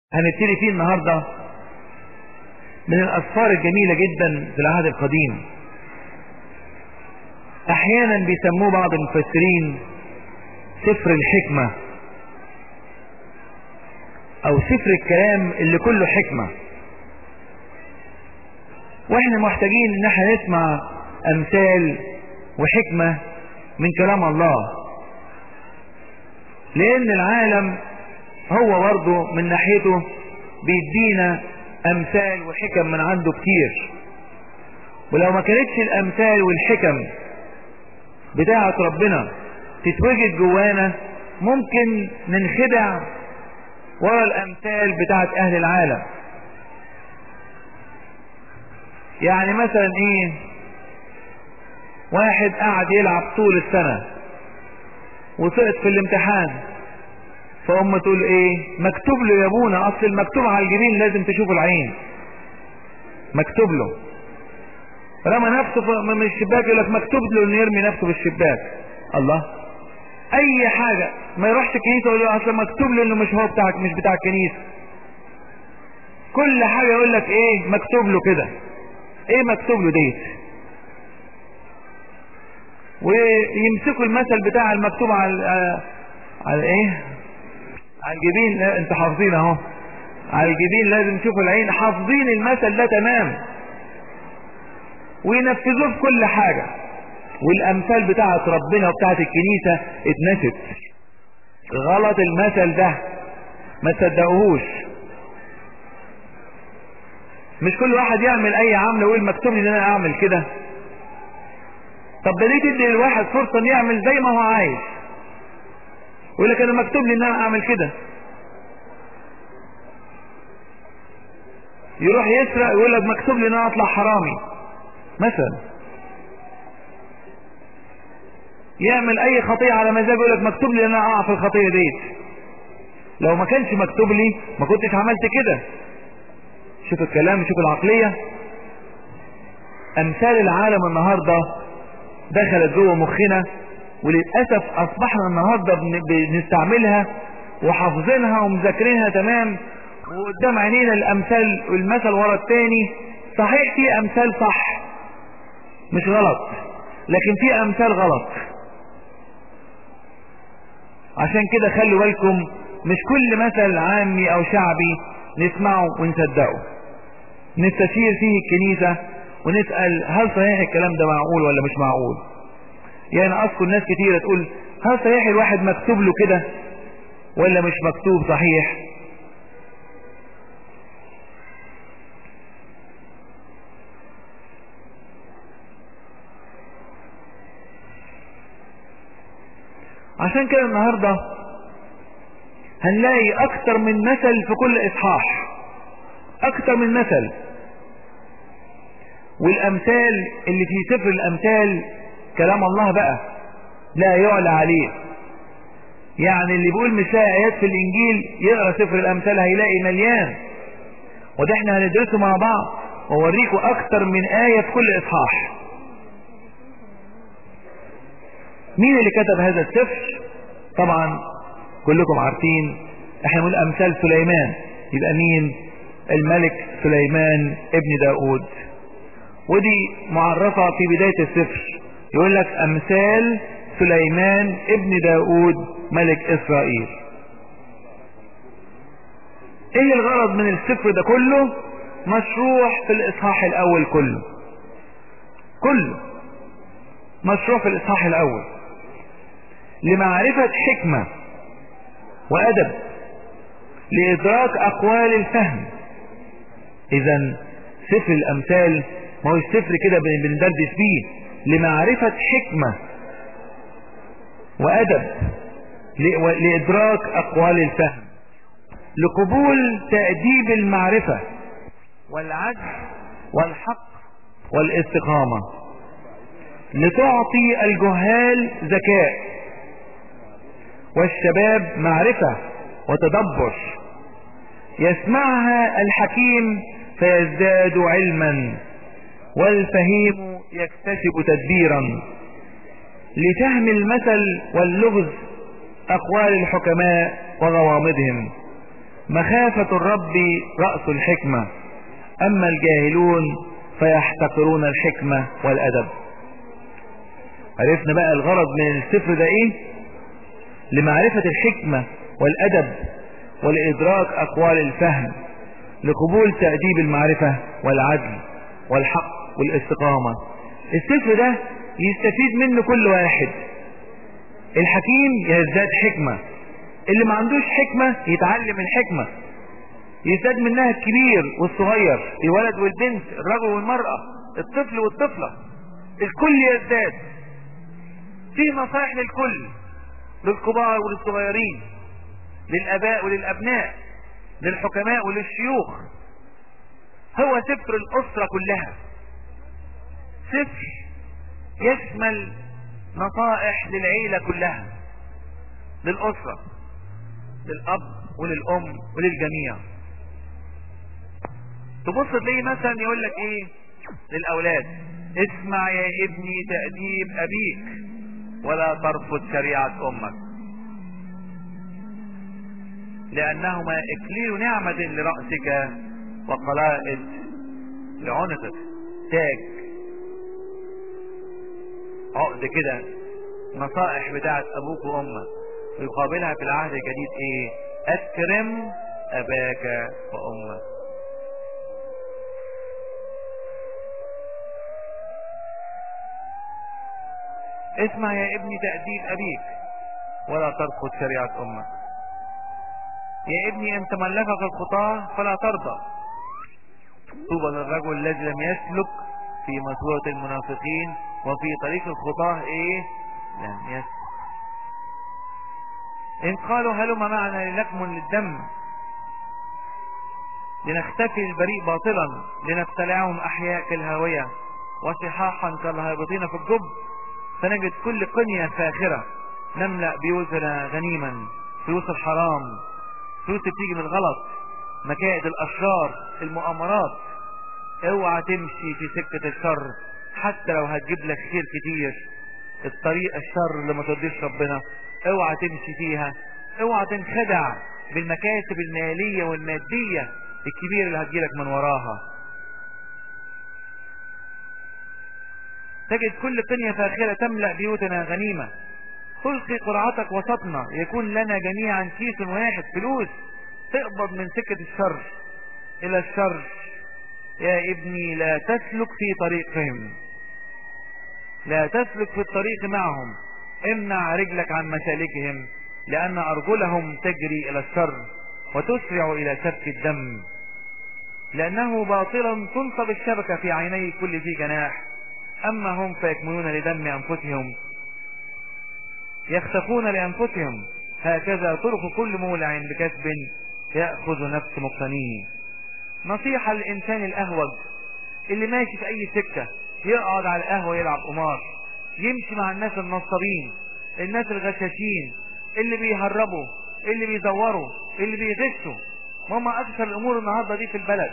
هنبتدي فيه النهاردة من الأسفار الجميلة جدا في العهد القديم أحيانا بيسموه بعض المفسرين سفر الحكمة أو سفر الكلام اللي كله حكمة واحنا محتاجين ان احنا نسمع امثال وحكمة من كلام الله لان العالم هو برضه من ناحيته بيدينا امثال وحكم من عنده كتير ولو ما كانتش الامثال والحكم بتاعة ربنا تتوجد جوانا ممكن ننخدع ورا الامثال بتاعة اهل العالم يعني مثلا ايه واحد قاعد يلعب طول السنة وسقط في الامتحان فأم تقول ايه مكتوب له يا ابونا اصل المكتوب على الجبين لازم تشوف العين مكتوب له رمى نفسه من الشباك يقول لك مكتوب له انه يرمي نفسه في الشباك الله اي حاجة ما يروحش الكنيسة يقول له اصل مكتوب له انه مش هو بتاعك مش بتاع الكنيسة كل حاجة يقول لك ايه مكتوب له كده ايه مكتوب له ديت ويمسكوا المثل بتاع المكتوب على على ايه على الجبين لا انتوا حافظين اهو على الجبين لازم تشوفوا العين حافظين المثل ده تمام وينفذوه في كل حاجة والامثال بتاعت ربنا وبتاعت الكنيسة اتنست غلط المثل ده ما تصدقوهوش مش كل واحد يعمل اي عمل ويقول مكتوب لي ان انا اعمل كده طب ده ليه تدي للواحد فرصة ان يعمل زي ما هو عايز يقول لك انا مكتوب لي ان انا اعمل كده يروح يسرق يقول لك مكتوب لي ان انا اطلع حرامي مثلا يعمل اي خطيئة على مزاجه يقول لك مكتوب لي ان انا اقع في الخطيئة ديت لو ما كانش مكتوب لي ما كنتش عملت كده شوف الكلام شوف العقلية امثال العالم النهاردة دخلت جوه مخنا وللأسف اصبحنا النهاردة بنستعملها وحافظينها ومذاكرينها تمام وقدام عينينا الامثال والمثل ورا التاني صحيح في امثال صح مش غلط لكن في امثال غلط عشان كده خلوا بالكم مش كل مثل عامي او شعبي نسمعه ونصدقه نستشير فيه الكنيسة ونسأل هل صحيح الكلام ده معقول ولا مش معقول يعني اذكر ناس كتيرة تقول هل صحيح الواحد مكتوب له كده ولا مش مكتوب صحيح عشان كده النهاردة هنلاقي اكتر من مثل في كل اصحاح اكتر من مثل والامثال اللي في سفر الامثال كلام الله بقى لا يعلى عليه يعني اللي بيقول مش لاقي ايات في الانجيل يقرا سفر الامثال هيلاقي مليان وده احنا هندرسه مع بعض واوريكم اكتر من آية في كل اصحاح مين اللي كتب هذا السفر طبعا كلكم عارفين احنا بنقول امثال سليمان يبقى مين الملك سليمان ابن داود ودي معرفة في بداية السفر يقول لك امثال سليمان ابن داود ملك اسرائيل ايه الغرض من السفر ده كله مشروع في الاصحاح الاول كله كله مشروع في الاصحاح الاول لمعرفة حكمة وادب لادراك اقوال الفهم اذا سفر الامثال ما هو سفر كده بندردش فيه لمعرفة حكمة وادب لادراك اقوال الفهم لقبول تأديب المعرفة والعدل والحق والاستقامة لتعطي الجهال ذكاء والشباب معرفة وتدبر يسمعها الحكيم فيزداد علما والفهيم يكتسب تدبيرا لفهم المثل واللغز أقوال الحكماء وغوامضهم مخافة الرب رأس الحكمة أما الجاهلون فيحتقرون الحكمة والأدب عرفنا بقى الغرض من السفر ده ايه لمعرفة الحكمة والأدب ولإدراك أقوال الفهم لقبول تأديب المعرفة والعدل والحق والاستقامة السفر ده يستفيد منه كل واحد الحكيم يزداد حكمة اللي ما عندوش حكمة يتعلم الحكمة يزداد منها الكبير والصغير الولد والبنت الرجل والمرأة الطفل والطفلة الكل يزداد فيه نصائح للكل للكبار وللصغيرين للاباء وللابناء للحكماء وللشيوخ هو سفر الاسرة كلها سفر يشمل نصائح للعيلة كلها للأسرة للأب وللأم وللجميع تبص تلاقي مثلا يقول لك ايه للأولاد اسمع يا ابني تأديب أبيك ولا ترفض شريعة أمك لأنهما إكليل نعمة لرأسك وقلائد لعنقك تاج عقد كده نصائح بتاعت أبوك وأمك ويقابلها في العهد الجديد إيه أكرم أباك وأمك اسمع يا ابني تأديب أبيك ولا ترفض شريعة أمك يا ابني إن تملكك الخطاة فلا ترضى طوبى للرجل الذي لم يسلك في مسورة المنافقين وفي طريق الخطاة ايه لم يسلك إن قالوا هلم معنا لنكم للدم لنختفي البريء باطلا لنبتلعهم أحياء كالهاوية وصحاحا كالهابطين في الجب سنجد كل قنية فاخرة نملأ بيوتنا غنيما فلوس الحرام فلوس بتيجي من الغلط مكائد الأشرار المؤامرات اوعى تمشي في سكة الشر حتى لو هتجيب لك خير كتير الطريق الشر اللي ما ترضيش ربنا اوعى تمشي فيها اوعى تنخدع بالمكاسب المالية والمادية الكبيرة اللي هتجيلك من وراها تجد كل قنية فاخرة تملأ بيوتنا غنيمة تلقي قرعتك وسطنا يكون لنا جميعا كيس واحد فلوس تقبض من سكة الشر إلى الشر يا ابني لا تسلك في طريقهم لا تسلك في الطريق معهم امنع رجلك عن مسالكهم لأن أرجلهم تجري إلى الشر وتسرع إلى سفك الدم لأنه باطلا تنصب الشبكة في عيني كل ذي جناح أما هم فيكمنون لدم أنفسهم يختفون لأنفسهم هكذا طرق كل مولع بكسب يأخذ نفس مقتنيه نصيحة للإنسان الأهوج اللي ماشي في أي سكة يقعد على القهوة يلعب قمار يمشي مع الناس النصابين الناس الغشاشين اللي بيهربوا اللي بيدوروا اللي بيغشوا ماما أكثر الأمور النهاردة دي في البلد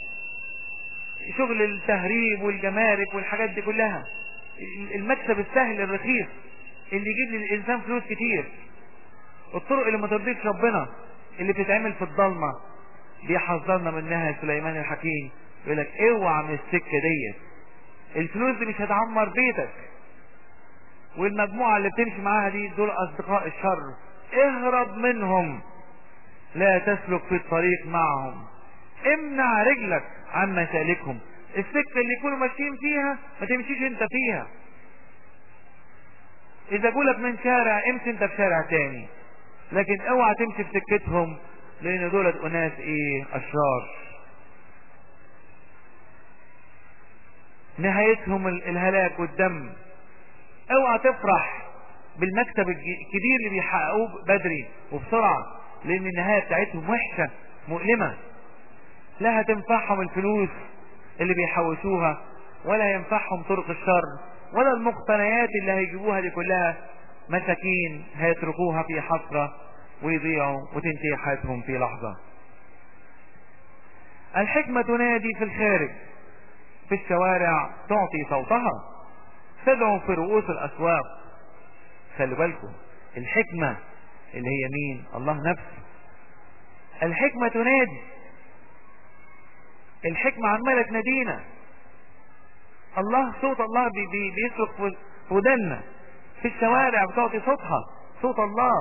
شغل التهريب والجمارك والحاجات دي كلها المكسب السهل الرخيص اللي يجيب للإنسان فلوس كتير الطرق اللي ما ترضيش ربنا اللي بتتعمل في الضلمة بيحذرنا منها سليمان الحكيم يقول لك اوعى من السكة ديت الفلوس دي مش هتعمر بيتك والمجموعة اللي بتمشي معاها دي دول أصدقاء الشر اهرب منهم لا تسلك في الطريق معهم امنع رجلك عن مسالكهم السكة اللي يكونوا ماشيين فيها ما تمشيش انت فيها اذا قولك من شارع امشي انت في شارع تاني لكن اوعى تمشي في سكتهم لان دولت اناس ايه اشرار نهايتهم الهلاك والدم اوعى تفرح بالمكسب الكبير اللي بيحققوه بدري وبسرعة لان النهاية بتاعتهم وحشة مؤلمة لا هتنفعهم الفلوس اللي بيحوشوها ولا ينفعهم طرق الشر ولا المقتنيات اللي هيجيبوها دي كلها مساكين هيتركوها في حسرة ويضيعوا وتنتهي حياتهم في لحظة الحكمة تنادي في الخارج في الشوارع تعطي صوتها تدعو في رؤوس الأسواق خلي بالكم الحكمة اللي هي مين الله نفسه الحكمة تنادي الحكمة عمالة تنادينا الله صوت الله بي بي بيصرخ في ودنا في الشوارع بتعطي صوتها صوت الله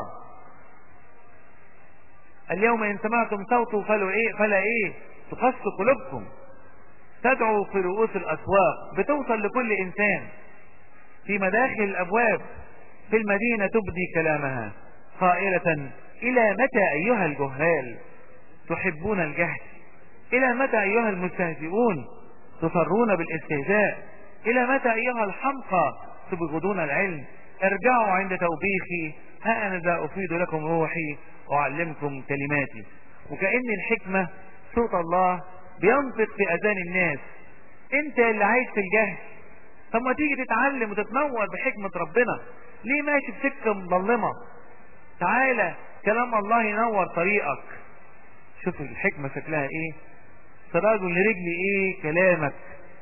اليوم ان سمعتم صوته فلو ايه فلا ايه تقص قلوبكم تدعو في رؤوس الاسواق بتوصل لكل انسان في مداخل الابواب في المدينة تبدي كلامها قائلة الى متى ايها الجهال تحبون الجهل الى متى ايها المستهزئون تصرون بالاستهزاء الى متى ايها الحمقى تبغضون العلم ارجعوا عند توبيخي ها انا ذا افيد لكم روحي واعلمكم كلماتي وكأن الحكمة صوت الله بينطق في اذان الناس انت اللي عايش في الجهل طب ما تيجي تتعلم وتتنور بحكمة ربنا ليه ماشي في سكة مظلمة تعالى كلام الله ينور طريقك شوف الحكمة شكلها ايه سراج لرجلي ايه كلامك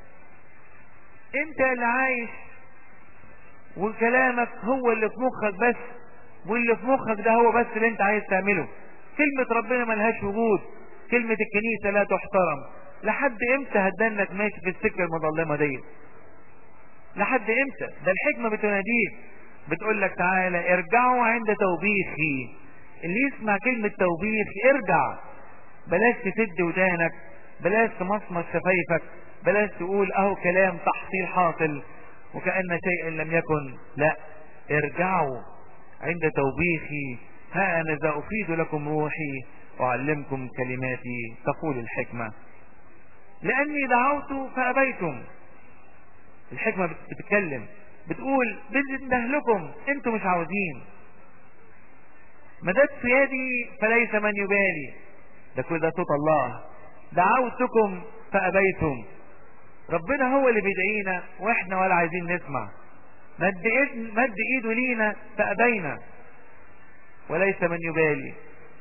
انت اللي عايش وكلامك هو اللي في مخك بس واللي في مخك ده هو بس اللي انت عايز تعمله كلمة ربنا ملهاش وجود كلمة الكنيسة لا تحترم لحد امتى هتدنك ماشي في السكة المظلمة دي لحد امتى ده الحكمة بتناديك بتقول لك تعالى ارجعوا عند توبيخي اللي يسمع كلمة توبيخ ارجع بلاش تسد ودانك بلاش تمصمص شفايفك بلاش تقول اهو كلام تحصيل حاصل وكأن شيء لم يكن لا ارجعوا عند توبيخي ها انا ذا افيد لكم روحي اعلمكم كلماتي تقول الحكمة لاني دعوت فابيتم الحكمة بتتكلم بتقول بنده لكم انتم مش عاوزين مددت يدي فليس من يبالي ده كل ده صوت الله دعوتكم فأبيتم ربنا هو اللي بيدعينا واحنا ولا عايزين نسمع مد, إيد مد ايده لينا فأبينا وليس من يبالي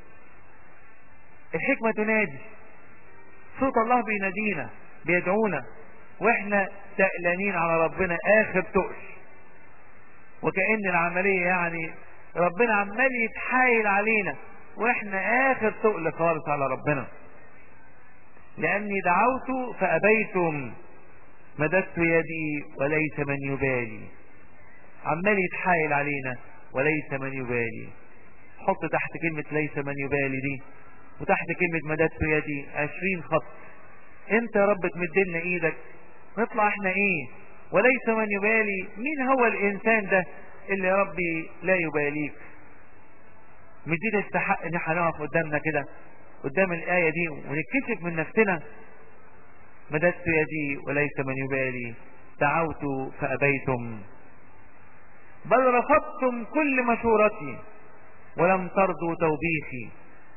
الحكمة تنادي صوت الله بينادينا بيدعونا واحنا تقلانين على ربنا اخر تقل وكأن العملية يعني ربنا عمال يتحايل علينا واحنا اخر تقل خالص على ربنا لاني دعوت فابيتم مددت يدي وليس من يبالي عمال يتحايل علينا وليس من يبالي حط تحت كلمة ليس من يبالي دي وتحت كلمة مددت يدي عشرين خط انت يا رب تمدلنا ايدك نطلع احنا ايه وليس من يبالي مين هو الانسان ده اللي يا ربي لا يباليك مش دي تستحق ان احنا نقف قدامنا كده قدام الآية دي ونكتشف من نفسنا مددت يدي وليس من يبالي دعوت فأبيتم بل رفضتم كل مشورتي ولم ترضوا توبيخي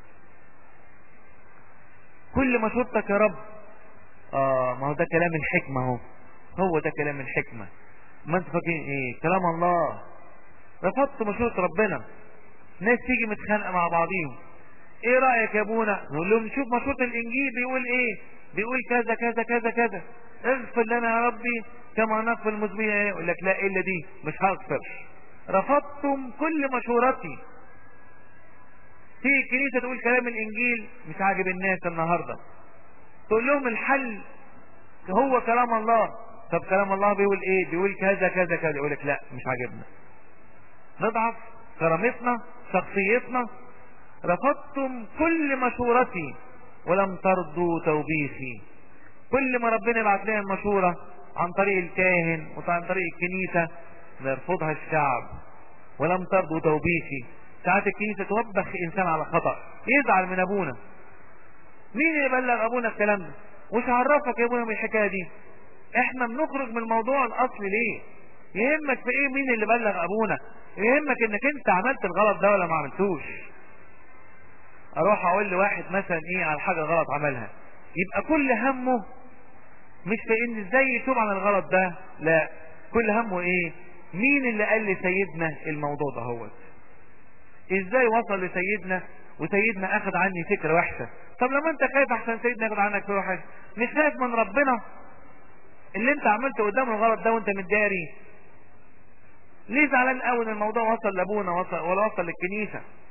كل مشورتك يا رب اه ما هو ده كلام الحكمة اهو هو ده كلام الحكمة ما انت فاكرين ايه كلام الله رفضت مشورة ربنا ناس تيجي متخانقة مع بعضيهم ايه رأيك يا ابونا نقول لهم شوف مشروط الانجيل بيقول ايه بيقول كذا كذا كذا كذا اغفر لنا يا ربي كما نغفر المذنبين يقول لك لا الا دي مش هغفر رفضتم كل مشورتي في الكنيسة تقول كلام الانجيل مش عاجب الناس النهاردة تقول لهم الحل هو كلام الله طب كلام الله بيقول ايه بيقول كذا كذا كذا يقول لك لا مش عاجبنا نضعف كرامتنا شخصيتنا رفضتم كل مشورتي ولم ترضوا توبيخي كل ما ربنا يبعت لنا المشورة عن طريق الكاهن وعن طريق الكنيسة يرفضها الشعب ولم ترضوا توبيخي ساعات الكنيسة توبخ انسان على خطأ يزعل من ابونا مين اللي بلغ ابونا الكلام ده وش عرفك يا ابونا من الحكاية دي احنا بنخرج من الموضوع الاصلي ليه يهمك في ايه مين اللي بلغ ابونا يهمك انك انت عملت الغلط ده ولا ما عملتوش اروح اقول لواحد مثلا ايه على حاجة غلط عملها يبقى كل همه مش في ان ازاي يتوب عن الغلط ده لا كل همه ايه مين اللي قال لسيدنا الموضوع ده هو ازاي وصل لسيدنا وسيدنا اخذ عني فكرة وحشة طب لما انت خايف احسن سيدنا ياخد عنك فكرة وحشة مش خايف من ربنا اللي انت عملته قدام الغلط ده وانت متداري ليه زعلان قوي ان الموضوع وصل لابونا وصل ولا وصل للكنيسة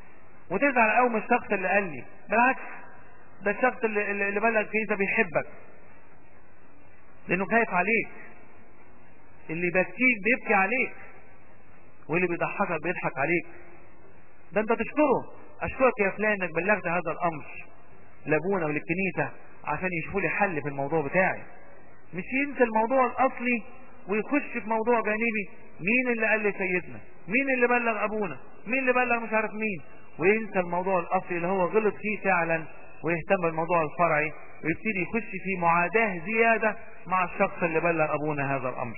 وتزعل قوي من الشخص اللي قال لي بالعكس ده الشخص اللي, اللي بلغ فيه ده بيحبك لانه خايف عليك اللي بكيك بيبكي عليك واللي بيضحكك بيضحك عليك ده انت تشكره اشكرك يا فلان انك بلغت هذا الامر لابونا وللكنيسة عشان يشوفوا لي حل في الموضوع بتاعي مش ينسى الموضوع الاصلي ويخش في موضوع جانبي مين اللي قال لي سيدنا مين اللي بلغ ابونا مين اللي بلغ مش عارف مين وينسى الموضوع الاصلي اللي هو غلط فيه فعلا ويهتم بالموضوع الفرعي ويبتدي يخش في معاداة زيادة مع الشخص اللي بلغ ابونا هذا الامر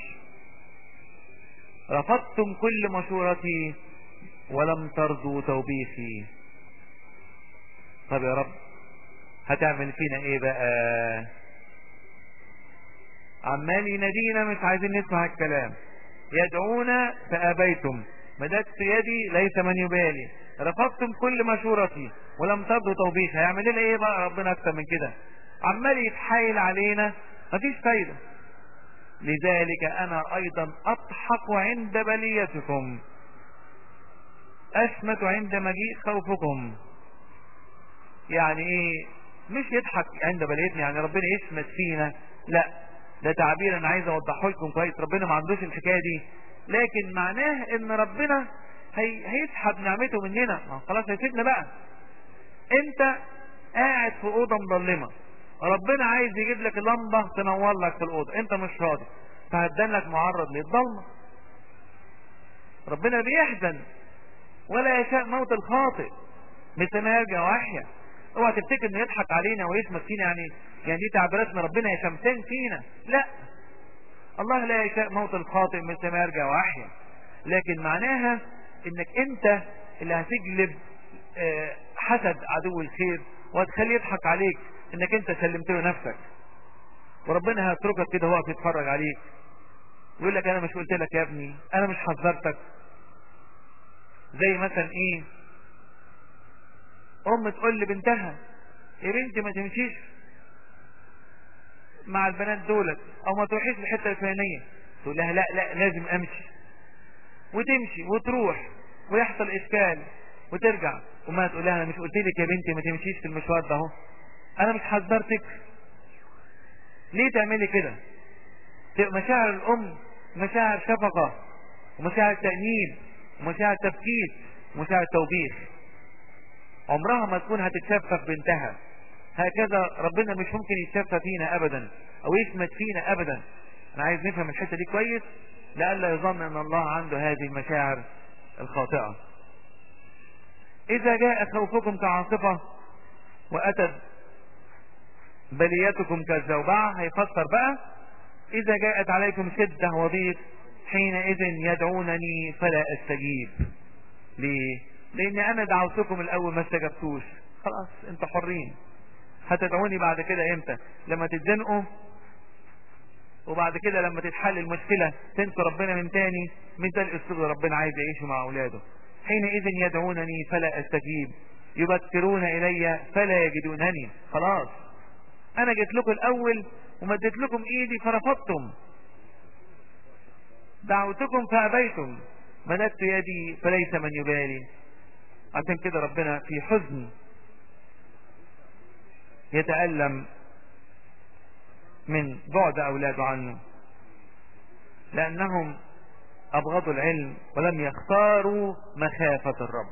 رفضتم كل مشورتي ولم ترضوا توبيخي طب يا رب هتعمل فينا ايه بقى عمال ينادينا مش عايزين نسمع الكلام يدعونا فابيتم مددت يدي ليس من يبالي رفضتم كل مشورتي ولم ترضوا توبيخي هيعمل لنا ايه بقى ربنا اكتر من كده عمال يتحايل علينا مفيش فايده لذلك انا ايضا اضحك عند بليتكم اشمت عند مجيء خوفكم يعني ايه مش يضحك عند بليتنا يعني ربنا يشمت فينا لا ده تعبير انا عايز اوضحه لكم كويس ربنا ما عندوش الحكايه دي لكن معناه ان ربنا هي هيسحب نعمته مننا ما خلاص هيسيبنا بقى انت قاعد في اوضه مظلمه ربنا عايز يجيب لك لمبه تنور لك في الاوضه انت مش راضي فهدن لك معرض للضلمه ربنا بيحزن ولا يشاء موت الخاطئ مثل ما يرجع واحيا اوعى تفتكر انه يضحك علينا ويشمت فينا يعني يعني دي تعبيرات من ربنا يا شمتان فينا لا الله لا يشاء موت الخاطئ مثل ما يرجع واحيا لكن معناها انك انت اللي هتجلب حسد عدو الخير وهتخليه يضحك عليك انك انت سلمت له نفسك وربنا هيتركك كده هو يتفرج عليك ويقول لك انا مش قلت لك يا ابني انا مش حذرتك زي مثلا ايه ام تقول لبنتها يا بنتي ما تمشيش مع البنات دولت او ما تروحيش الحته الفلانيه تقول لها لا لا لازم امشي وتمشي وتروح ويحصل اشكال وترجع وما تقول لها انا مش قلت لك يا بنتي ما تمشيش في المشوار ده اهو انا مش حذرتك ليه تعملي كده مشاعر الام مشاعر شفقه ومشاعر تأنيب ومشاعر تفكيك ومشاعر توبيخ عمرها ما تكون هتتشفى في بنتها هكذا ربنا مش ممكن يتشفى فينا ابدا او يثمت فينا ابدا انا عايز نفهم الحته دي كويس لئلا يظن ان الله عنده هذه المشاعر الخاطئه اذا جاء خوفكم كعاصفه واتت بليتكم كالزوبعه هيفسر بقى اذا جاءت عليكم شده وضيق حينئذ يدعونني فلا استجيب ليه لان انا دعوتكم الاول ما استجبتوش خلاص انت حرين هتدعوني بعد كده امتى لما تتزنقوا وبعد كده لما تتحل المشكلة تنسوا ربنا من تاني من ده الاسلوب اللي ربنا عايز يعيشه مع اولاده حينئذ يدعونني فلا استجيب يبكرون الي فلا يجدونني خلاص انا جيت لكم الاول ومديت لكم ايدي فرفضتم دعوتكم فابيتم مددت يدي فليس من يبالي عشان كده ربنا في حزن يتألم من بعد أولاده عنه لأنهم أبغضوا العلم ولم يختاروا مخافة الرب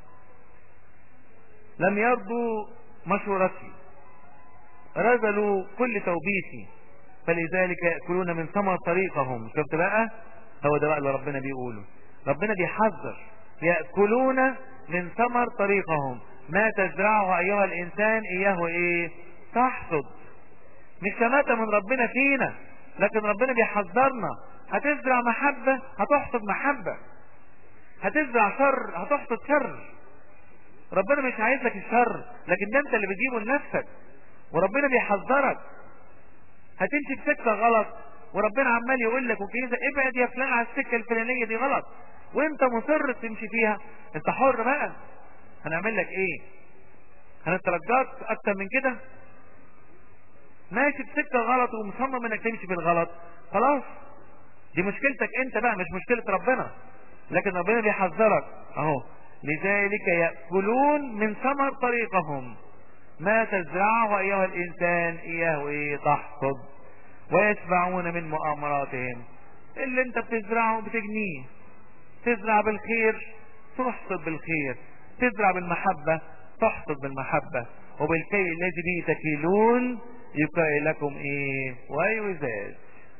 لم يرضوا مشورتي رذلوا كل توبيخي فلذلك يأكلون من ثمر طريقهم شفت بقى هو ده بقى اللي ربنا بيقوله ربنا بيحذر يأكلون من ثمر طريقهم ما تزرعه أيها الإنسان إياه إيه تحصد مش شماتة من ربنا فينا لكن ربنا بيحذرنا هتزرع محبة هتحصد محبة هتزرع شر هتحصد شر ربنا مش عايز لك الشر لكن ده انت اللي بتجيبه لنفسك وربنا بيحذرك هتمشي في سكة غلط وربنا عمال يقول لك وكنيسة ابعد يا فلان على السكة الفلانية دي غلط وانت مصر تمشي فيها انت حر بقى هنعمل لك ايه هنترجاك اكتر من كده ماشي في سكة غلط ومصمم انك تمشي في الغلط خلاص دي مشكلتك انت بقى مش مشكلة ربنا لكن ربنا بيحذرك اهو لذلك يأكلون من ثمر طريقهم ما تزرعه أيها الإنسان إياه إيه تحصد ويشبعون من مؤامراتهم اللي انت بتزرعه بتجنيه تزرع بالخير تحصد بالخير تزرع بالمحبة تحصد بالمحبة وبالكي الذي به تكيلون يكاي لكم ايه ويزاد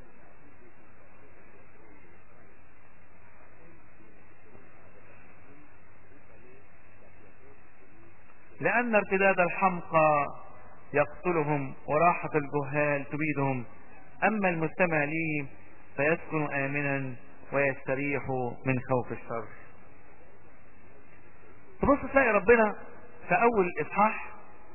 لأن ارتداد الحمقى يقتلهم وراحة الجهال تبيدهم أما المستمع لي فيسكن آمنا ويستريح من خوف الشر تبص تلاقي ربنا في أول الإصحاح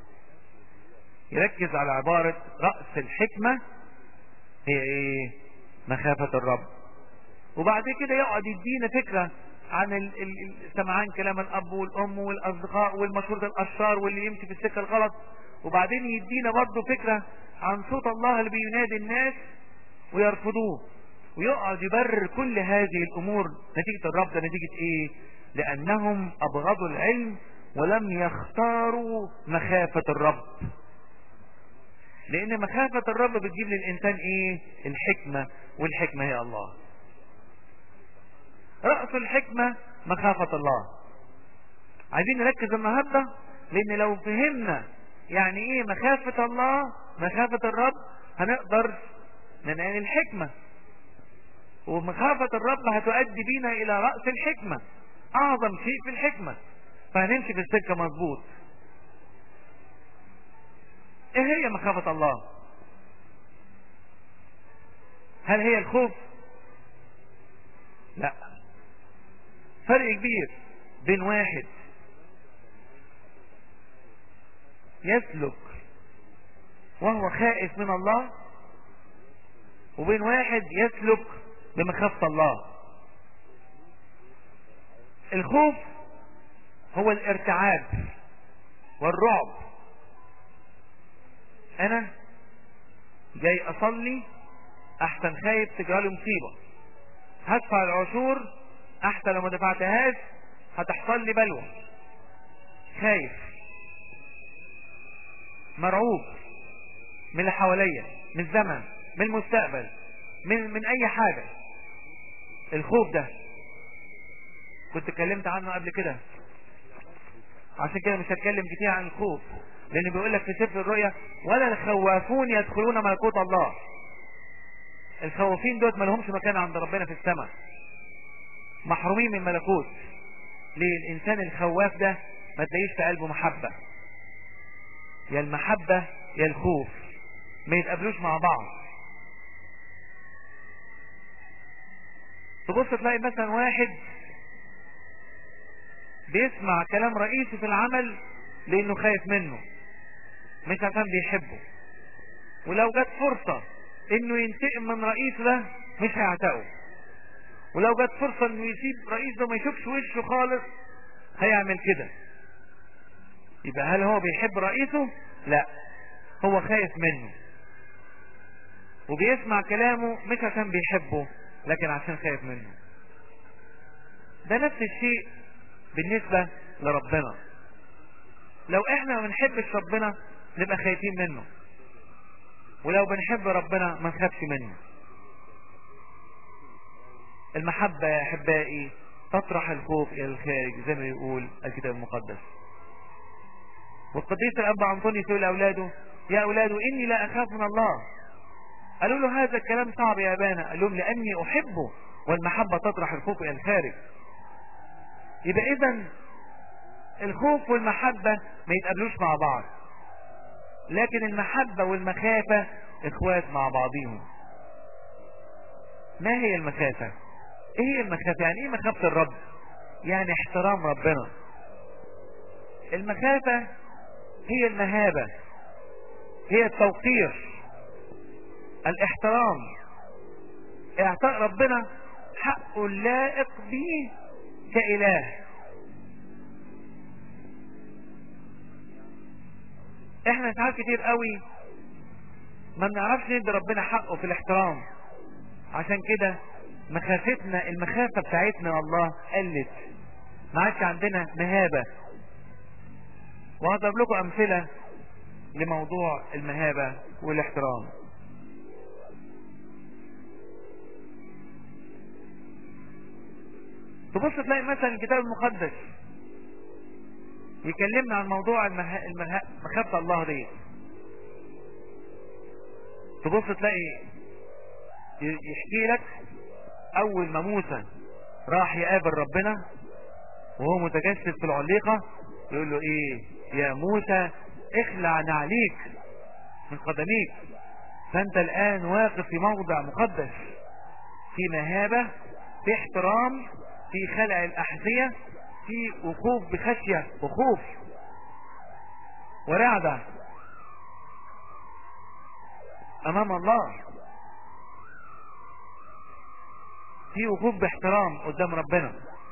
يركز على عبارة رأس الحكمة هي ايه مخافة الرب وبعد كده يقعد يدينا فكرة عن ال- ال- ال- سمعان كلام الاب والام والاصدقاء والمشهور الاشرار واللي يمشي في السكه الغلط وبعدين يدينا برضه فكره عن صوت الله اللي بينادي الناس ويرفضوه ويقعد يبرر كل هذه الامور نتيجه الرب ده نتيجه ايه؟ لانهم ابغضوا العلم ولم يختاروا مخافه الرب لان مخافه الرب بتجيب للانسان ايه؟ الحكمه والحكمه هي الله رأس الحكمة مخافة الله عايزين نركز النهاردة لان لو فهمنا يعني ايه مخافة الله مخافة الرب هنقدر ننال الحكمة ومخافة الرب هتؤدي بينا الى رأس الحكمة اعظم شيء في الحكمة فهنمشي في السكة مظبوط ايه هي مخافة الله هل هي الخوف لا فرق كبير بين واحد يسلك وهو خائف من الله وبين واحد يسلك بمخافة الله الخوف هو الارتعاب والرعب انا جاي اصلي احسن خايف تجرالي مصيبة هدفع العشور احسن لو ما دفعتهاش هتحصل لي بلوى خايف مرعوب من اللي حواليا من الزمن من المستقبل من من اي حاجة الخوف ده كنت اتكلمت عنه قبل كده عشان كده مش هتكلم كتير عن الخوف لان بيقول لك في سفر الرؤيا ولا الخوافون يدخلون ملكوت الله الخوافين دوت ما لهمش مكان عند ربنا في السماء محرومين من ملكوت ليه الانسان الخواف ده ما تلاقيش في قلبه محبة يا المحبة يا الخوف ما يتقابلوش مع بعض تبص تلاقي مثلا واحد بيسمع كلام رئيسي في العمل لانه خايف منه مش عشان بيحبه ولو جت فرصة انه ينتقم من رئيسه ده مش هيعتقه ولو جت فرصة انه يسيب رئيس ده ما يشوفش وشه خالص هيعمل كده يبقى هل هو بيحب رئيسه لا هو خايف منه وبيسمع كلامه مش عشان بيحبه لكن عشان خايف منه ده نفس الشيء بالنسبة لربنا لو احنا ما بنحبش ربنا نبقى خايفين منه ولو بنحب ربنا ما نخافش منه المحبة يا احبائي تطرح الخوف الى الخارج زي ما يقول الكتاب المقدس والقديس الاب انطوني يقول لاولاده يا اولاده اني لا اخاف من الله قالوا له هذا الكلام صعب يا ابانا قال لهم لاني احبه والمحبة تطرح الخوف الى الخارج يبقى اذا الخوف والمحبة ما يتقابلوش مع بعض لكن المحبة والمخافة اخوات مع بعضهم ما هي المخافة ايه هي المخافة يعني ايه مخافة الرب يعني احترام ربنا المخافة هي المهابة هي التوقير الاحترام اعطاء ربنا حقه اللائق به كإله احنا ساعات كتير قوي ما بنعرفش ندي ربنا حقه في الاحترام عشان كده مخافتنا المخافة بتاعتنا الله قلت ما عادش عندنا مهابة وهضرب لكم امثلة لموضوع المهابة والاحترام تبص تلاقي مثلا الكتاب المقدس يكلمنا عن موضوع المه... المه... مخافة الله دي تبص تلاقي يحكي لك اول ما موسى راح يقابل ربنا وهو متجسد في العليقة يقول له ايه يا موسى اخلع نعليك من قدميك فانت الان واقف في موضع مقدس في مهابة في احترام في خلع الاحذية في وقوف بخشية وخوف ورعدة امام الله في وقوف باحترام قدام ربنا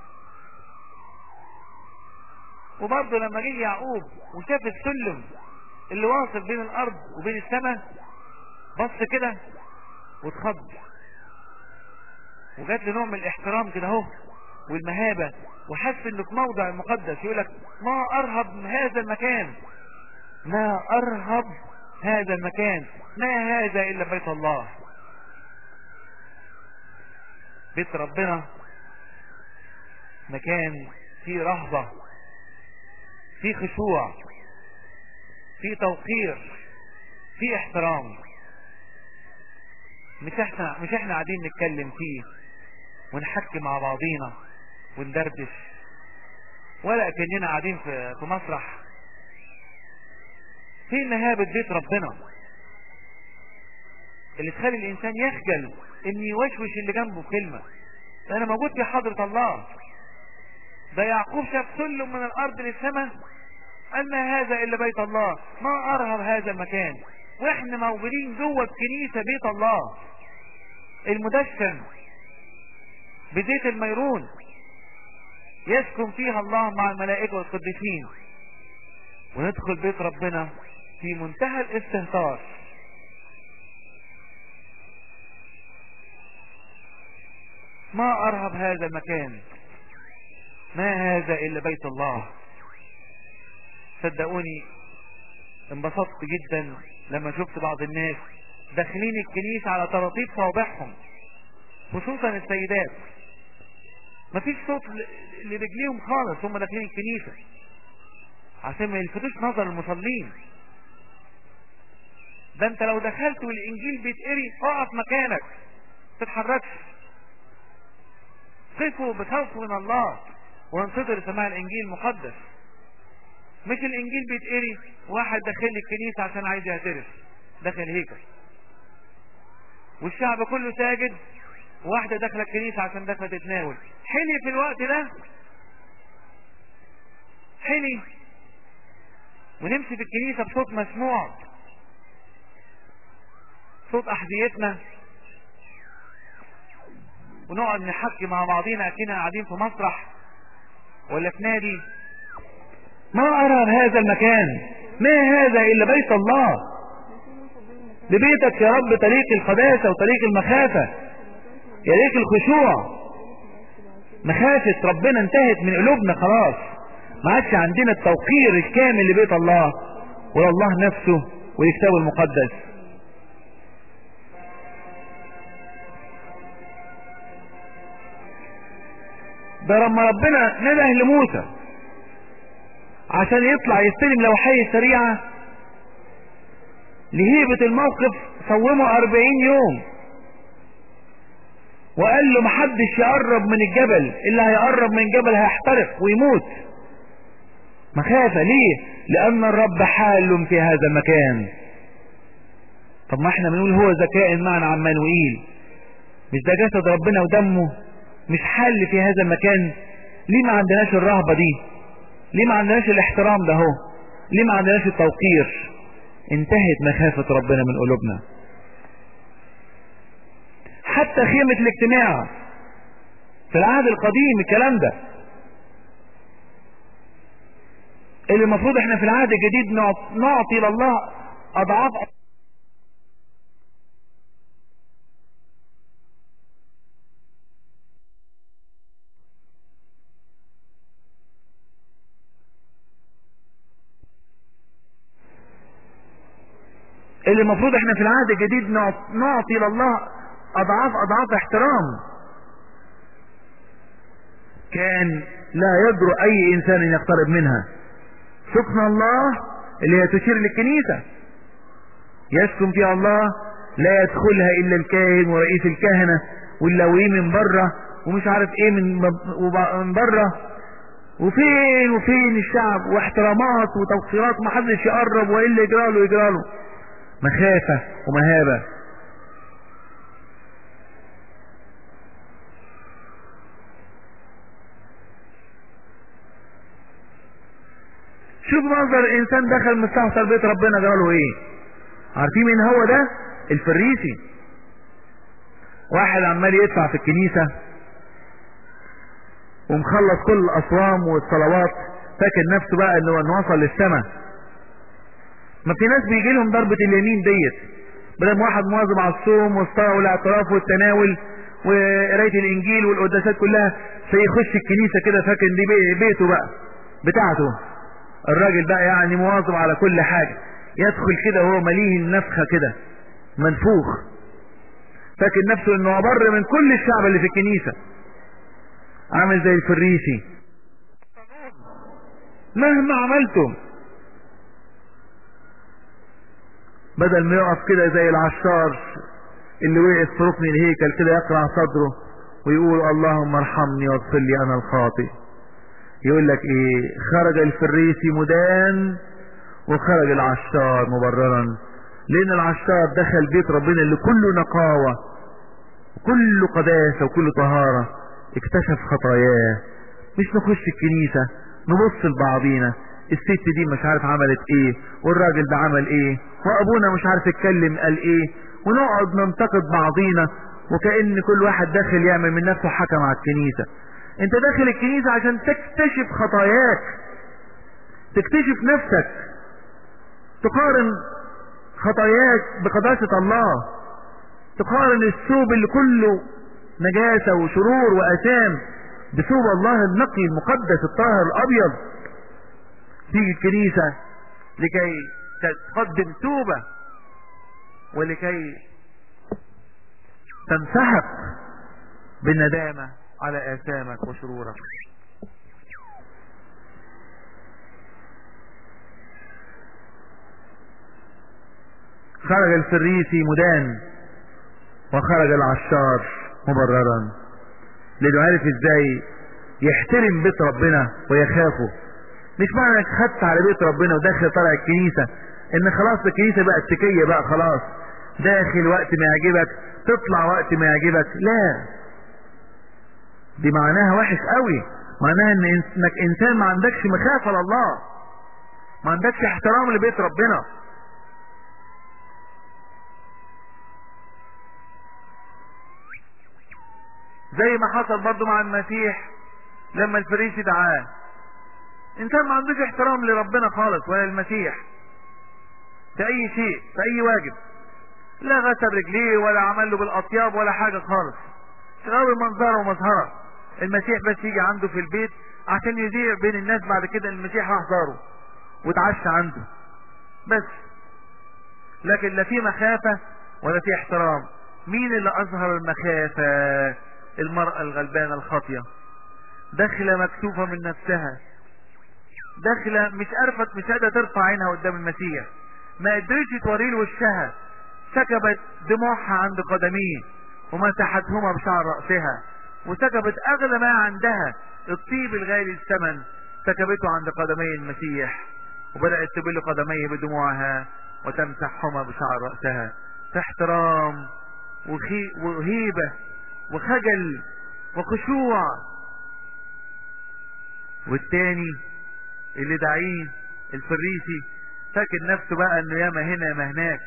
وبرضه لما جه يعقوب وشاف السلم اللي واصل بين الارض وبين السماء بص كده واتخض وجات له نوع من الاحترام كده اهو والمهابة وحس انه في موضع مقدس يقول لك ما ارهب هذا المكان ما ارهب هذا المكان ما هذا الا بيت الله بيت ربنا مكان فيه رهبة فيه خشوع فيه توقير فيه احترام مش احنا مش احنا قاعدين نتكلم فيه ونحكي مع بعضينا وندردش ولا كأننا قاعدين في في مسرح في مهابة بيت ربنا اللي تخلي الانسان يخجل ان يوشوش اللي جنبه كلمة انا موجود في حضرة الله ده يعقوب شاف سلم من الارض للسماء قال ما هذا الا بيت الله ما ارهب هذا المكان واحنا موجودين جوه الكنيسة بيت الله المدشن بزيت الميرون يسكن فيها الله مع الملائكة والقديسين وندخل بيت ربنا في منتهى الاستهتار ما ارهب هذا المكان ما هذا الا بيت الله صدقوني انبسطت جدا لما شفت بعض الناس داخلين الكنيسة على طراطيف صوابعهم خصوصا السيدات مفيش صوت لرجليهم خالص هم داخلين الكنيسة عشان ما يلفتوش نظر المصلين ده انت لو دخلت والانجيل بيتقري اقف مكانك تتحركش قفوا بخوف من الله وانتظر سماع الانجيل المقدس مش الانجيل بيتقري واحد داخل الكنيسة عشان عايز يعترف داخل هيكل والشعب كله ساجد واحدة داخلة الكنيسة عشان داخلة تتناول حلي في الوقت ده حلي ونمشي في الكنيسة بصوت مسموع صوت أحذيتنا ونقعد نحكي مع بعضينا أكننا قاعدين في مسرح ولا في نادي ما أرى هذا المكان ما هذا إلا بيت الله لبيتك يا رب طريق القداسة وطريق المخافة يا ريت الخشوع مخافة ربنا انتهت من قلوبنا خلاص ما عادش عندنا التوقير الكامل لبيت الله ولله نفسه ويكتبه المقدس ده لما ربنا نده لموسى عشان يطلع يستلم لوحي سريعة لهيبة الموقف صومه أربعين يوم وقال له محدش يقرب من الجبل اللي هيقرب من الجبل هيحترق ويموت مخافة ليه لأن الرب حال في هذا المكان طب ما احنا بنقول هو ذكاء معنا عمانوئيل مش ده جسد ربنا ودمه مش حل في هذا المكان ليه ما عندناش الرهبة دي ليه ما عندناش الاحترام ده هو ليه ما عندناش التوقير انتهت مخافة ربنا من قلوبنا حتى خيمة الاجتماع في العهد القديم الكلام ده اللي المفروض احنا في العهد الجديد نعطي لله اضعاف اللي المفروض احنا في العهد الجديد نعطي لله اضعاف اضعاف احترام كان لا يجرؤ اي انسان ان يقترب منها سكن الله اللي هي تشير للكنيسة يسكن فيها الله لا يدخلها الا الكاهن ورئيس الكهنة واللوي من بره ومش عارف ايه من من بره وفين وفين الشعب واحترامات وتوقيرات محدش يقرب والا يجرى له يجرى له مخافة ومهابة شوف منظر انسان دخل مستهتر بيت ربنا جرى له ايه عارفين مين هو ده الفريسي واحد عمال يدفع في الكنيسة ومخلص كل الاصوام والصلوات فاكر نفسه بقى انه انه وصل للسماء ما في ناس بيجي لهم ضربة اليمين ديت بدل واحد مواظب على الصوم والصلاة والاعتراف والتناول وقراية الانجيل والقداسات كلها سيخش الكنيسة كده فاكر دي بيته بقى بتاعته الراجل بقى يعني مواظب على كل حاجة يدخل كده وهو مليه النفخة كده منفوخ فاكر نفسه انه ابر من كل الشعب اللي في الكنيسة عامل زي الفريسي مهما عملتم بدل ما يقف كده زي العشار اللي وقف في ركن الهيكل كده يقرع صدره ويقول اللهم ارحمني واغفر لي انا الخاطئ يقول لك ايه خرج الفريسي مدان وخرج العشار مبررا لان العشار دخل بيت ربنا اللي كله نقاوة وكله قداسة وكله طهارة اكتشف خطاياه مش نخش الكنيسة نبص لبعضينا الست دي مش عارف عملت ايه والراجل ده عمل ايه وابونا مش عارف يتكلم قال ايه ونقعد ننتقد بعضينا وكأن كل واحد داخل يعمل من نفسه حكم على الكنيسة انت داخل الكنيسة عشان تكتشف خطاياك تكتشف نفسك تقارن خطاياك بقداسة الله تقارن الثوب اللي كله نجاسة وشرور وأثام بثوب الله النقي المقدس الطاهر الأبيض تيجي الكنيسة لكي تقدم توبة ولكي تنسحق بالندامة على آثامك وشرورك خرج الفريسي مدان وخرج العشار مبررا لانه عارف ازاي يحترم بيت ربنا ويخافه مش معنى انك خدت على بيت ربنا وداخل طالع الكنيسة ان خلاص الكنيسة بقت تكية بقى خلاص داخل وقت ما يعجبك تطلع وقت ما يعجبك لا دي معناها وحش قوي معناها ان انك انسان ما عندكش مخافة لله ما عندكش احترام لبيت ربنا زي ما حصل برضو مع المسيح لما الفريسي دعاه انسان ما عندوش احترام لربنا خالص ولا المسيح في اي شيء في اي واجب لا غسل رجليه ولا عمل له بالاطياب ولا حاجة خالص غاوي منظره ومظهره المسيح بس يجي عنده في البيت عشان يذيع بين الناس بعد كده المسيح راح زاره واتعشى عنده بس لكن لا في مخافة ولا في احترام مين اللي اظهر المخافة المرأة الغلبانة الخاطية داخلة مكتوفة من نفسها داخلة مش عارفة مش قادرة ترفع عينها قدام المسيح ما قدرتش توري له وشها سكبت دموعها عند قدميه ومسحتهما بشعر رأسها وسكبت اغلى ما عندها الطيب الغالي الثمن سكبته عند قدمي المسيح وبدأت تبل قدميه بدموعها وتمسحهما بشعر رأسها في احترام وخي وهيبة وخجل وخشوع والتاني اللي دعيه الفريسي فاكر نفسه بقى انه ياما هنا ياما هناك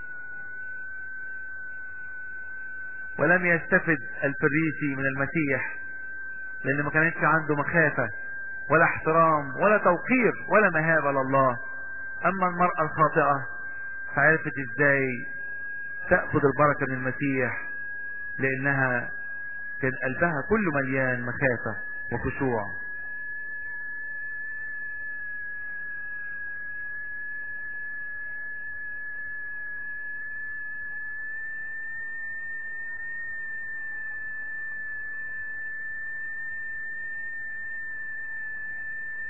ولم يستفد الفريسي من المسيح لان ما كانتش عنده مخافة ولا احترام ولا توقير ولا مهابة لله اما المرأة الخاطئة فعرفت ازاي تأخذ البركة من المسيح لانها كان قلبها كله مليان مخافة وخشوع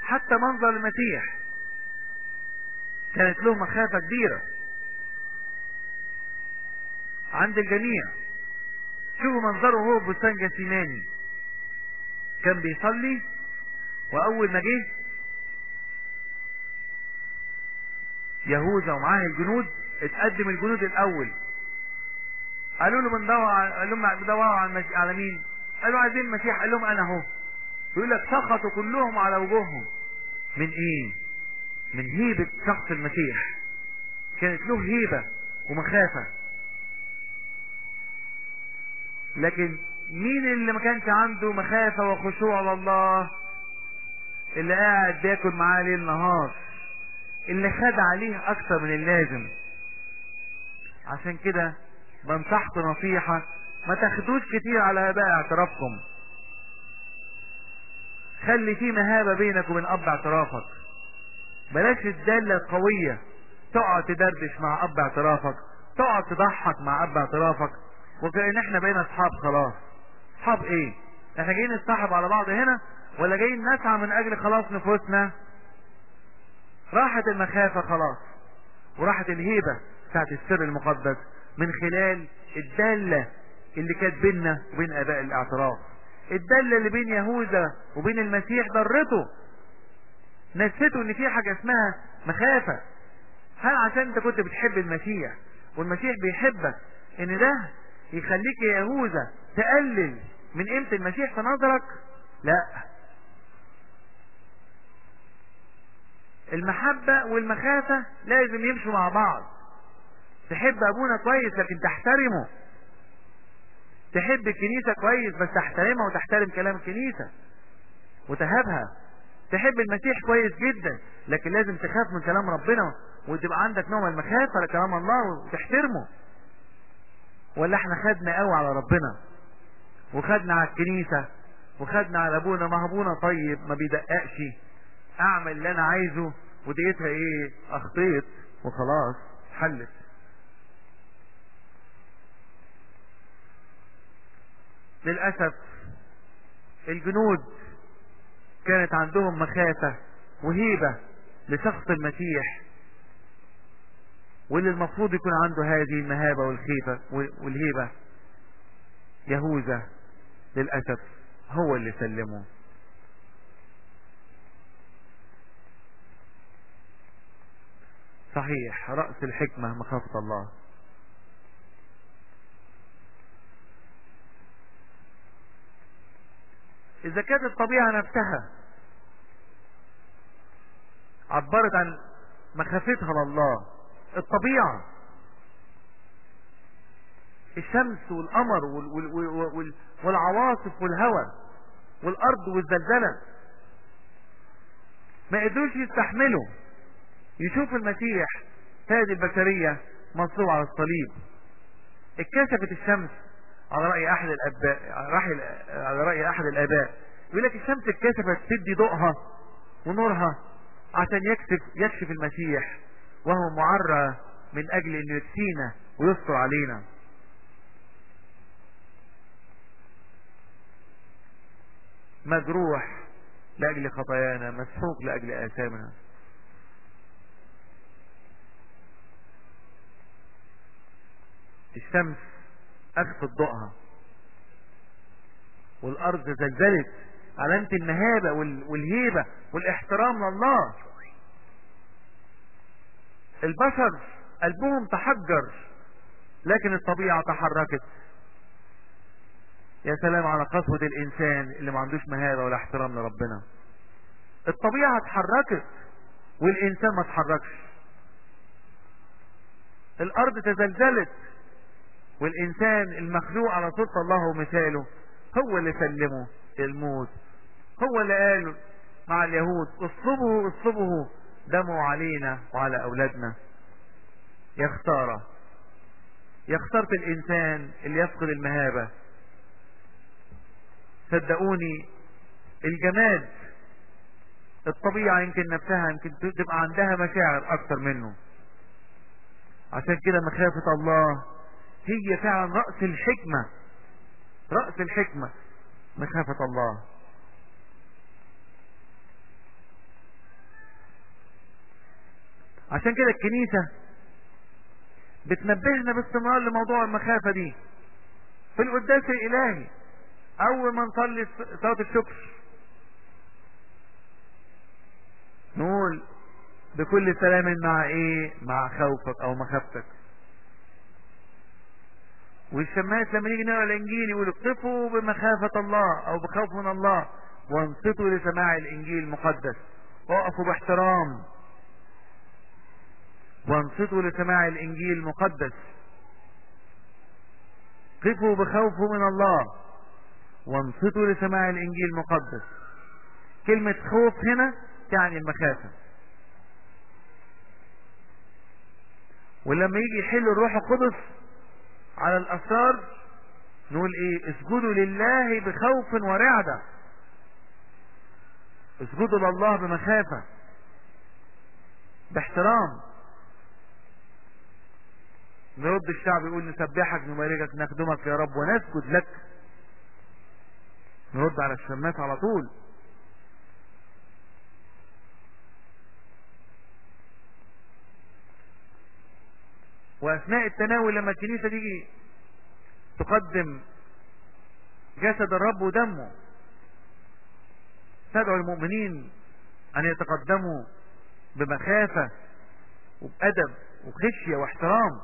حتى منظر المسيح كانت له مخافة كبيرة عند الجميع شوفوا منظره هو بستان جسيماني كان بيصلي واول ما جه يهوذا ومعاه الجنود اتقدم الجنود الاول قالوا له بندور قال لهم بندوروا على على مين قالوا عايزين المسيح قال لهم انا اهو يقول لك سقطوا كلهم على وجوههم من ايه من هيبة شخص المسيح كانت له هيبة ومخافة لكن مين اللي ما كانش عنده مخافة وخشوع لله اللي قاعد بياكل معاه ليل نهار اللي خد عليه اكتر من اللازم عشان كده بنصحكم نصيحة ما تاخدوش كتير على اباء اعترافكم خلي في مهابة بينك وبين اب اعترافك بلاش الدالة القوية تقعد تدردش مع اب اعترافك تقعد تضحك مع اب اعترافك وكأن احنا بقينا اصحاب خلاص اصحاب ايه احنا جايين نتصاحب على بعض هنا ولا جايين نسعى من اجل خلاص نفوسنا راحت المخافة خلاص وراحت الهيبة بتاعت السر المقدس من خلال الدالة اللي كانت بيننا وبين اباء الاعتراف الدالة اللي بين يهوذا وبين المسيح ضرته نسيته ان في حاجة اسمها مخافة هل عشان انت كنت بتحب المسيح والمسيح بيحبك ان ده يخليك يا يهوذا تقلل من قيمة المسيح في نظرك لا المحبة والمخافة لازم يمشوا مع بعض تحب ابونا كويس لكن تحترمه تحب الكنيسة كويس بس تحترمها وتحترم كلام الكنيسة وتهابها تحب المسيح كويس جدا لكن لازم تخاف من كلام ربنا وتبقى عندك نوع من المخافة لكلام الله وتحترمه ولا احنا خدنا قوي على ربنا وخدنا على الكنيسة وخدنا على ابونا ما ابونا طيب ما بيدققش اعمل اللي انا عايزه وديتها ايه اخطيت وخلاص حلت للأسف الجنود كانت عندهم مخافة وهيبة لشخص المسيح واللي المفروض يكون عنده هذه المهابة والخيفة والهيبة يهوذا للأسف هو اللي سلمه صحيح رأس الحكمة مخافة الله إذا كانت الطبيعة نفسها عبرت عن مخافتها لله الطبيعة الشمس والقمر وال وال وال والعواصف والهواء والأرض والزلزلة ما قدروش يستحملوا يشوف المسيح هذه البشرية مصلوب على الصليب اتكشفت الشمس على رأي أحد الأباء على رأي أحد الآباء يقول لك الشمس اتكشفت تدي ضوءها ونورها عشان يكشف يكشف المسيح وهو معرى من أجل أنه يكفينا ويستر علينا مجروح لأجل خطايانا مسحوق لأجل آثامنا الشمس أخفت ضوءها والأرض زلزلت علامة المهابة والهيبة والاحترام لله البشر قلبهم تحجر لكن الطبيعة تحركت يا سلام على قسوة الإنسان اللي ما عندوش مهابة ولا احترام لربنا الطبيعة اتحركت والإنسان ما اتحركش الأرض تزلزلت والإنسان المخلوق على صورة الله ومثاله هو اللي سلمه الموت هو اللي قال مع اليهود اصلبه اصلبه دمه علينا وعلى أولادنا يا خسارة يا خسارة الإنسان اللي يفقد المهابة صدقوني الجماد الطبيعة يمكن نفسها يمكن تبقى عندها مشاعر أكتر منه عشان كده مخافة الله هي فعلا رأس الحكمة رأس الحكمة مخافة الله عشان كده الكنيسة بتنبهنا باستمرار لموضوع المخافة دي في القداس الالهي اول ما نصلي صلاة الشكر نقول بكل سلام مع ايه مع خوفك او مخافتك والشماس لما يجي نقرا الانجيل يقول اقتفوا بمخافة الله او بخوف من الله وانصتوا لسماع الانجيل المقدس وقفوا باحترام وانصتوا لسماع الانجيل المقدس قفوا بخوف من الله وانصتوا لسماع الانجيل المقدس كلمة خوف هنا تعني المخافة ولما يجي يحل الروح القدس على الاسرار نقول ايه اسجدوا لله بخوف ورعدة اسجدوا لله بمخافة باحترام نرد الشعب يقول نسبحك نباركك نخدمك يا رب ونسجد لك نرد على الشماس على طول واثناء التناول لما الكنيسه تيجي تقدم جسد الرب ودمه تدعو المؤمنين ان يتقدموا بمخافه وبادب وخشيه واحترام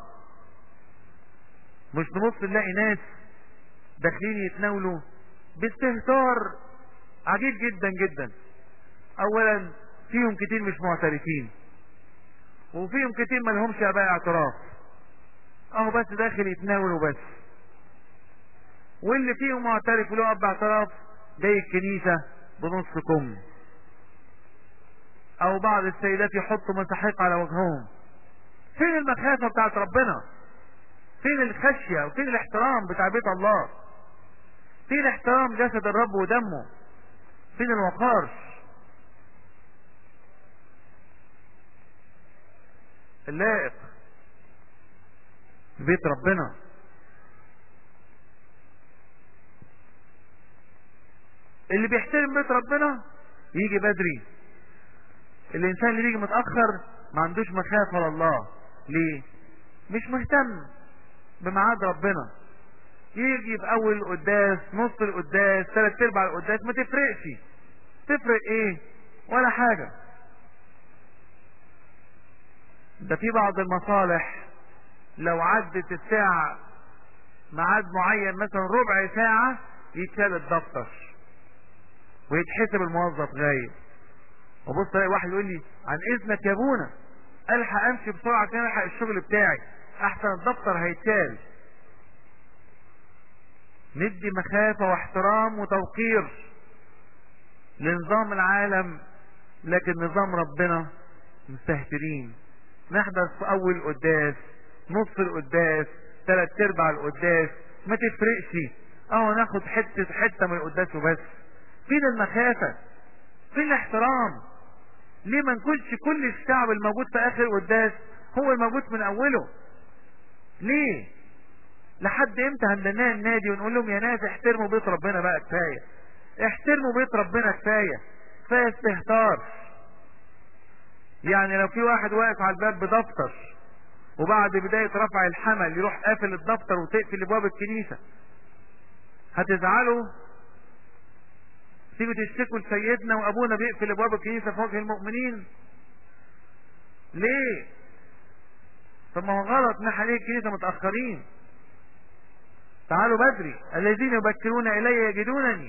مش نبص نلاقي ناس داخلين يتناولوا باستهتار عجيب جدا جدا اولا فيهم كتير مش معترفين وفيهم كتير ما لهمش اباء اعتراف اهو بس داخل يتناول وبس واللي فيهم معترف وله اب اعتراف جاي الكنيسة بنص كم او بعض السيدات يحطوا مساحيق على وجههم فين المخافة بتاعت ربنا فين الخشية وفين الاحترام بتاع بيت الله فين احترام جسد الرب ودمه فين الوقار اللائق بيت ربنا اللي بيحترم بيت ربنا يجي بدري الانسان اللي بيجي متأخر ما عندوش مخافة لله ليه مش مهتم بميعاد ربنا يجي في اول القداس نص القداس ثلاث ارباع القداس ما تفرقش تفرق ايه ولا حاجة ده في بعض المصالح لو عدت الساعة ميعاد معين مثلا ربع ساعة يتشال الدفتر ويتحسب الموظف غايب وبص الاقي واحد يقول لي عن اذنك يا ابونا الحق امشي بسرعة عشان الحق الشغل بتاعي احسن الدفتر هيتشال ندي مخافة واحترام وتوقير لنظام العالم لكن نظام ربنا مستهترين نحضر في اول القداس نص القداس ثلاث ارباع القداس ما تفرقش اهو ناخد حتة حتة من القداس وبس فين المخافة فين الاحترام ليه ما نكونش كل الشعب الموجود في اخر القداس هو الموجود من اوله ليه لحد امتى هندناه النادي ونقول لهم يا ناس احترموا بيت ربنا بقى كفاية احترموا بيت ربنا كفاية كفاية استهتار يعني لو في واحد واقف على الباب بدفتر وبعد بداية رفع الحمل يروح قافل الدفتر وتقفل ابواب الكنيسة هتزعلوا تيجوا تشتكوا لسيدنا وابونا بيقفل ابواب الكنيسة في وجه المؤمنين ليه طب ما هو غلط نحن ليه الكنيسة متأخرين تعالوا بدري الذين يبكرون الي يجدونني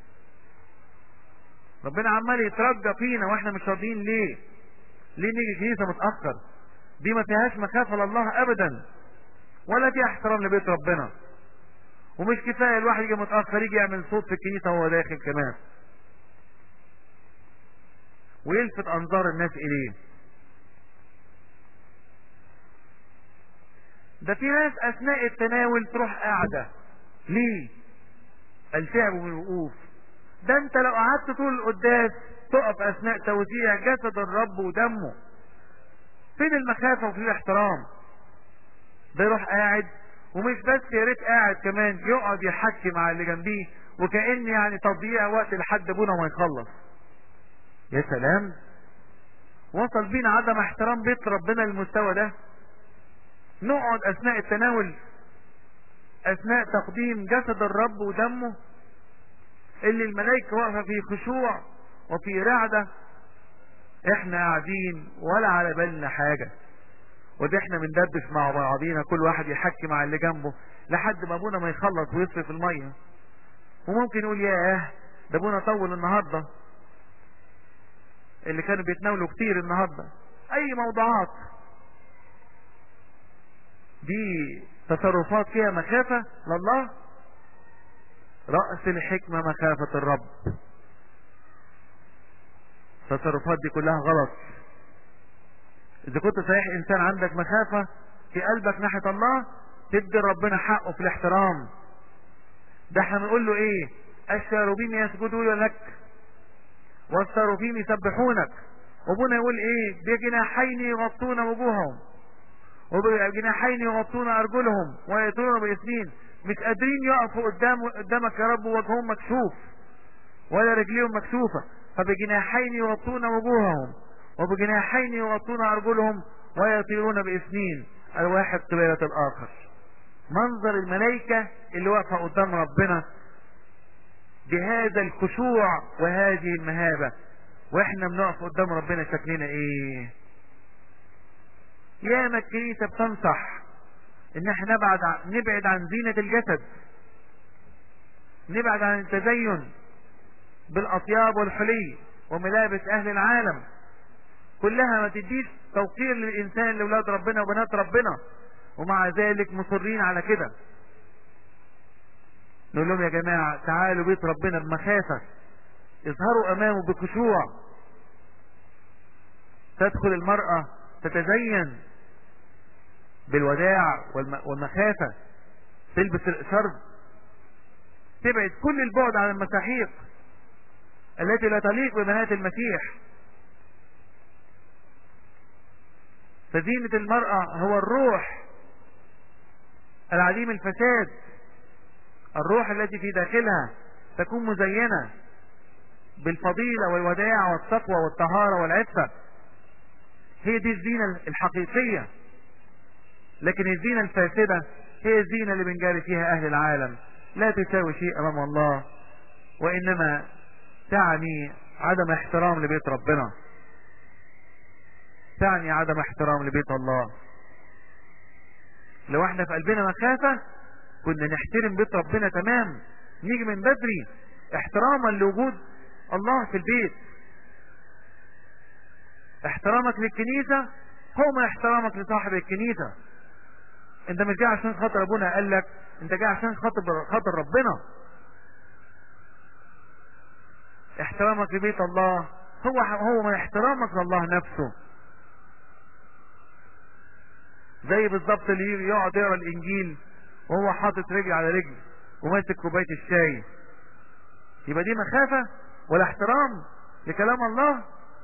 ربنا عمال يترجى فينا واحنا مش راضيين ليه ليه نيجي كنيسة متأخر دي ما فيهاش مخافة لله ابدا ولا فيها احترام لبيت ربنا ومش كفاية الواحد يجي متأخر يجي يعمل صوت في الكنيسة وهو داخل كمان ويلفت انظار الناس اليه ده في ناس اثناء التناول تروح قاعدة ليه التعبوا من الوقوف ده انت لو قعدت طول القداس تقف اثناء توزيع جسد الرب ودمه فين المخافة وفين الاحترام ده يروح قاعد ومش بس يا ريت قاعد كمان يقعد يحكي مع اللي جنبيه وكأن يعني تضييع وقت لحد ابونا ما يخلص يا سلام وصل بينا عدم احترام بيت ربنا للمستوى ده نقعد اثناء التناول اثناء تقديم جسد الرب ودمه اللي الملائكة واقفة في خشوع وفي رعدة احنا قاعدين ولا على بالنا حاجة وده احنا بندردش مع بعضينا كل واحد يحكي مع اللي جنبه لحد ما ابونا ما يخلص ويصرف المية وممكن يقول ياه ده ابونا طول النهاردة اللي كانوا بيتناولوا كتير النهاردة اي موضوعات دي تصرفات فيها مخافة لله رأس الحكمة مخافة الرب التصرفات دي كلها غلط اذا كنت صحيح انسان عندك مخافة في قلبك ناحية الله تدي ربنا حقه في الاحترام ده احنا بنقول له ايه الشاروبين يسجدون لك والساروفين يسبحونك وابونا يقول ايه بجناحين يغطون وجوههم وبجناحين يغطون ارجلهم ويطيرون باسمين مش قادرين يقفوا قدام قدامك يا رب وجههم مكشوف ولا رجليهم مكشوفة فبجناحين يغطون وجوههم وبجناحين يغطون ارجلهم ويطيرون باسنين الواحد قبيلة الاخر منظر الملائكة اللي واقفة قدام ربنا بهذا الخشوع وهذه المهابة واحنا بنقف قدام ربنا شكلنا ايه ياما الكنيسة بتنصح ان احنا نبعد عن نبعد عن زينة الجسد نبعد عن التزين بالاطياب والحلي وملابس اهل العالم كلها ما تديش توقير للانسان لاولاد ربنا وبنات ربنا ومع ذلك مصرين على كده نقول لهم يا جماعة تعالوا بيت ربنا بمخافة اظهروا امامه بخشوع تدخل المرأة تتزين بالوداع والمخافة تلبس الشرب تبعد كل البعد عن المساحيق التي لا تليق ببنات المسيح فزينة المرأة هو الروح العديم الفساد الروح التي في داخلها تكون مزينة بالفضيلة والوداع والتقوى والطهارة والعفة هي دي الزينة الحقيقية لكن الزينة الفاسدة هي الزينة اللي بنجاري فيها أهل العالم لا تساوي شيء أمام الله وإنما تعني عدم احترام لبيت ربنا تعني عدم احترام لبيت الله لو احنا في قلبنا مخافة كنا نحترم بيت ربنا تمام نيجي من بدري احتراما لوجود الله في البيت احترامك للكنيسة هو من احترامك لصاحب الكنيسة انت مش جاي عشان خاطر ابونا قال لك انت جاي عشان خاطر خاطر ربنا احترامك لبيت الله هو هو من احترامك لله نفسه زي بالظبط اللي يقعد يقرا الانجيل وهو حاطط رجل على رجل وماسك كوبايه الشاي يبقى دي مخافه ولا احترام لكلام الله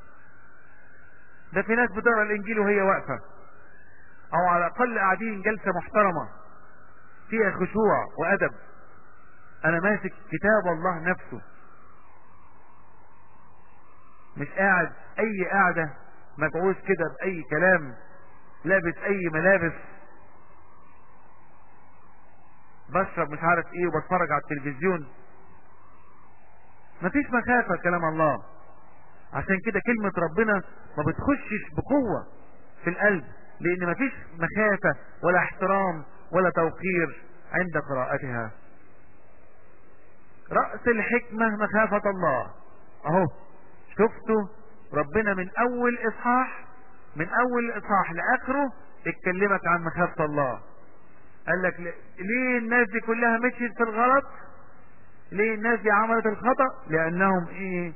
ده في ناس بتقرا الانجيل وهي واقفه او على الاقل قاعدين جلسه محترمه فيها خشوع وادب انا ماسك كتاب الله نفسه مش قاعد اي قاعده مبعوث كده باي كلام لابس اي ملابس بشرب مش عارف ايه وبتفرج على التلفزيون مفيش مخافة كلام الله عشان كده كلمة ربنا ما بتخشش بقوة في القلب لان مفيش مخافة ولا احترام ولا توقير عند قراءتها رأس الحكمة مخافة الله اهو شفتوا ربنا من اول اصحاح من اول اصحاح لاخره اتكلمك عن مخافة الله قال لك ليه الناس دي كلها مشيت في الغلط ليه الناس دي عملت الخطأ لانهم ايه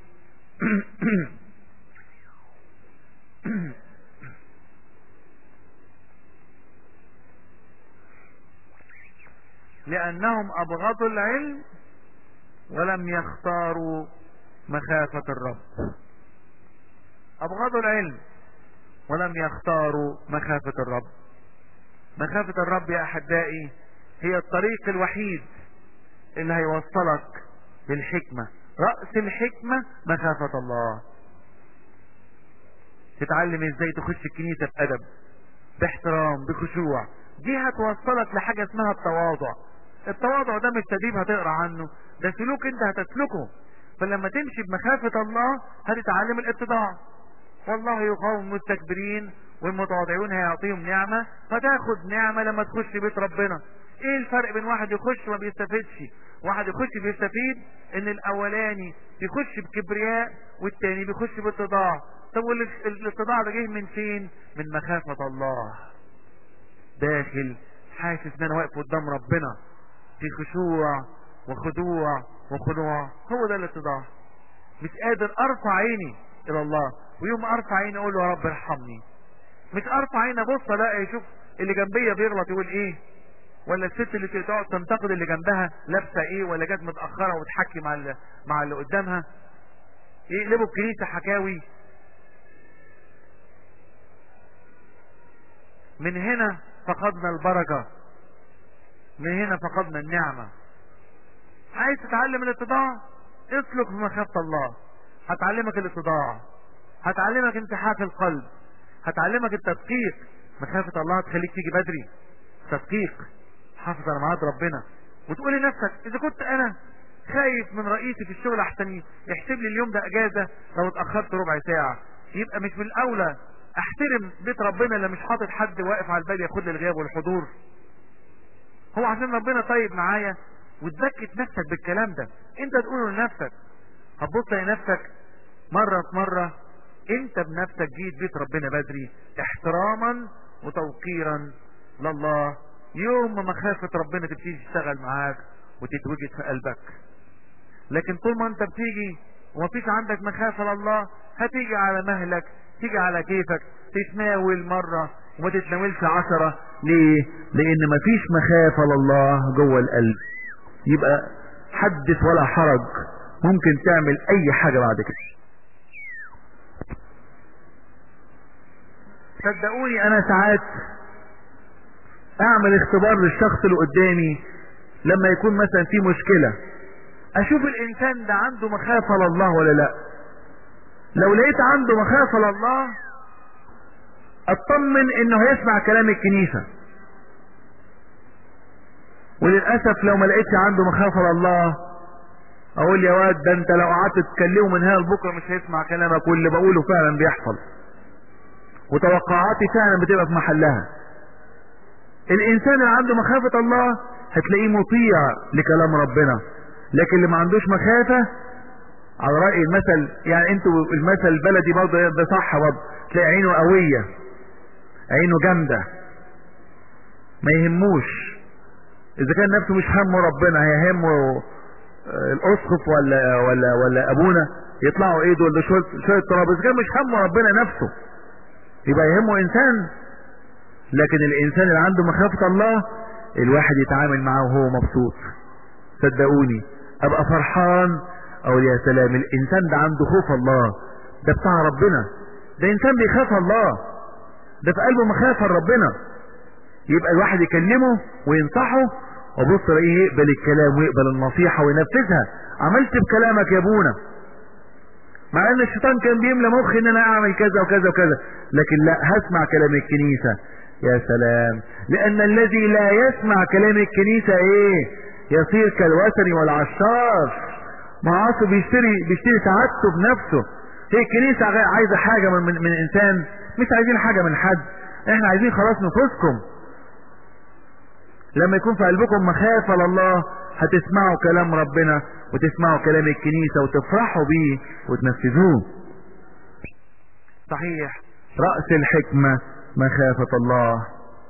لانهم ابغضوا العلم ولم يختاروا مخافة الرب ابغضوا العلم ولم يختاروا مخافة الرب مخافة الرب يا احبائي هي الطريق الوحيد اللي هيوصلك للحكمة رأس الحكمة مخافة الله تتعلم ازاي تخش الكنيسة بأدب باحترام بخشوع دي هتوصلك لحاجة اسمها التواضع التواضع ده مش تدريب هتقرا عنه ده سلوك انت هتسلكه فلما تمشي بمخافة الله هتتعلم الاتضاع والله يقاوم المستكبرين والمتواضعون هيعطيهم نعمة فتاخد نعمة لما تخش بيت ربنا ايه الفرق بين واحد يخش وما بيستفيدش واحد يخش بيستفيد ان الاولاني بيخش بكبرياء والتاني بيخش باتضاع طب والاتضاع ده جه من فين من مخافة الله داخل حاسس ان انا واقف قدام ربنا في خشوع وخضوع وخضوع هو ده الاتضاع مش قادر ارفع عيني الى الله ويوم ارفع عيني اقول له يا رب ارحمني مش ارفع عيني ابص الاقي يشوف اللي جنبيا بيغلط يقول ايه ولا الست اللي تقعد تنتقد اللي جنبها لابسه ايه ولا جت متاخره وتحكي مع اللي مع اللي قدامها يقلبوا الكنيسه حكاوي من هنا فقدنا البركه من هنا فقدنا النعمه عايز تتعلم الاتضاع اسلك في مخافه الله هتعلمك الاتضاع هتعلمك انتحاك القلب هتعلمك التدقيق مخافة الله هتخليك تيجي بدري تدقيق حافظ على ميعاد ربنا وتقول لنفسك اذا كنت انا خايف من رئيسي في الشغل احسن يحسب لي اليوم ده اجازة لو اتأخرت ربع ساعة يبقى مش من الاولى احترم بيت ربنا اللي مش حاطط حد واقف على الباب ياخد لي الغياب والحضور هو عشان ربنا طيب معايا وتبكت نفسك بالكلام ده انت تقوله لنفسك هتبص لنفسك مرة في مرة انت بنفسك جيت بيت ربنا بدري احتراما وتوقيرا لله يوم ما مخافة ربنا تبتدي تشتغل معاك وتتوجد في قلبك لكن طول ما انت بتيجي ومفيش عندك مخافة لله هتيجي على مهلك تيجي على كيفك تتناول مرة وما تتناولش عشرة ليه لان مفيش مخافة لله جوه القلب يبقى حدث ولا حرج ممكن تعمل اي حاجة بعد كده صدقوني انا ساعات اعمل اختبار للشخص اللي قدامي لما يكون مثلا في مشكلة اشوف الانسان ده عنده مخافة لله ولا لا لو لقيت عنده مخافة لله اطمن انه هيسمع كلام الكنيسة وللأسف لو ما لقيتش عنده مخافة لله اقول يا واد ده انت لو قعدت تكلمه من هنا لبكره مش هيسمع كلامك واللي بقوله فعلا بيحصل وتوقعاتي فعلا بتبقى في محلها الانسان اللي عنده مخافة الله هتلاقيه مطيع لكلام ربنا لكن اللي ما عندوش مخافة على رأي المثل يعني انتوا المثل البلدي برضه ده صح برضه تلاقي عينه قوية عينه جامدة ما يهموش اذا كان نفسه مش همه ربنا هيهمه الاسقف ولا ولا ولا ابونا يطلعوا ايه دول شويه شويه تراب اذا كان مش همه ربنا نفسه يبقى يهمه انسان لكن الانسان اللي عنده مخافة الله الواحد يتعامل معاه وهو مبسوط صدقوني ابقى فرحان اقول يا سلام الانسان ده عنده خوف الله ده بتاع ربنا ده انسان بيخاف الله ده في قلبه مخافة ربنا يبقى الواحد يكلمه وينصحه وبص الاقيه يقبل الكلام ويقبل النصيحة وينفذها عملت بكلامك يا ابونا مع ان الشيطان كان بيملى مخي ان انا اعمل كذا وكذا وكذا لكن لا هسمع كلام الكنيسة يا سلام لان الذي لا يسمع كلام الكنيسة ايه يصير كالوثني والعشار معاصي بيشتري بيشتري سعادته بنفسه هي الكنيسة عايزة حاجة من, من, من انسان مش عايزين حاجة من حد احنا عايزين خلاص نفوسكم لما يكون في قلبكم مخافة لله هتسمعوا كلام ربنا وتسمعوا كلام الكنيسة وتفرحوا بيه وتنفذوه صحيح رأس الحكمة مخافة الله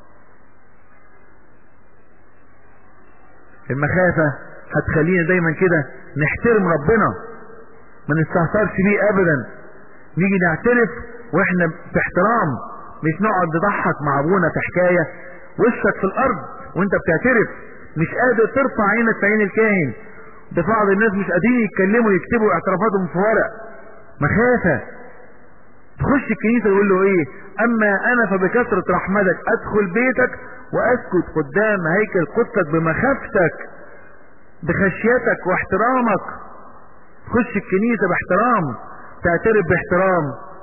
المخافة هتخلينا دايما كده نحترم ربنا ما نستهترش بيه ابدا نيجي نعترف واحنا في احترام مش نقعد نضحك مع ابونا في حكاية وشك في الارض وانت بتعترف مش قادر ترفع عينك في عين الكاهن ده بعض الناس مش قادرين يتكلموا يكتبوا اعترافاتهم في ورق مخافة تخش الكنيسة يقول له ايه اما انا فبكثرة رحمتك ادخل بيتك واسكت قدام هيكل قدسك بمخافتك بخشيتك واحترامك تخش الكنيسة باحترام تعترف باحترام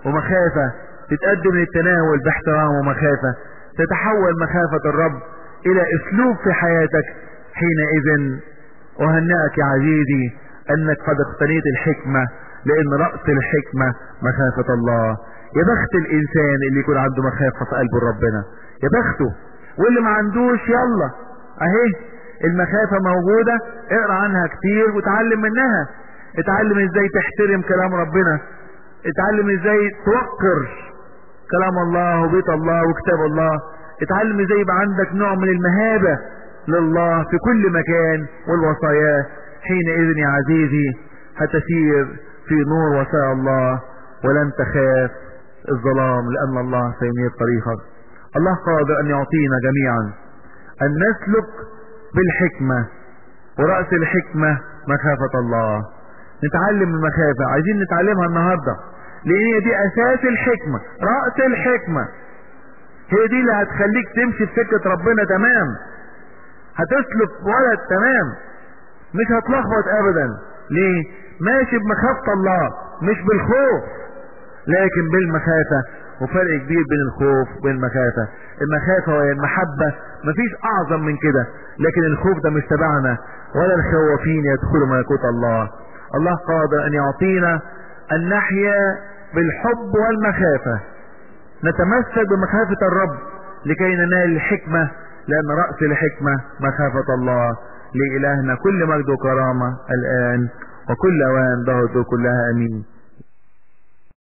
ومخافة تتقدم للتناول باحترام ومخافة تتحول مخافة الرب الى اسلوب في حياتك حينئذ اهنئك يا عزيزي انك قد اقتنيت الحكمة لان رأس الحكمة مخافة الله يا بخت الانسان اللي يكون عنده مخافة في قلبه ربنا يا بخته واللي ما عندوش يلا اهي المخافة موجودة اقرا عنها كتير وتعلم منها اتعلم ازاي تحترم كلام ربنا اتعلم ازاي توقر كلام الله وبيت الله وكتاب الله اتعلم ازاي يبقى عندك نوع من المهابة لله في كل مكان والوصايا حينئذ يا عزيزي هتسير في نور وساء الله ولن تخاف الظلام لأن الله سينير طريقك الله قادر أن يعطينا جميعا أن نسلك بالحكمة ورأس الحكمة مخافة الله نتعلم المخافة عايزين نتعلمها النهاردة لأن هي دي أساس الحكمة رأس الحكمة هي دي اللي هتخليك تمشي في سكة ربنا تمام هتسلك ولد تمام مش هتلخبط ابدا ليه ماشي بمخافة الله مش بالخوف لكن بالمخافة وفرق كبير بين الخوف وبين المخافة المخافة وهي المحبة مفيش اعظم من كده لكن الخوف ده مش تبعنا ولا الخوافين يدخلوا ملكوت الله الله قادر ان يعطينا ان نحيا بالحب والمخافة نتمسك بمخافة الرب لكي ننال الحكمة لأن رأس الحكمة مخافة الله لإلهنا كل مجد وكرامة الآن وكل أوان ضهد كلها أمين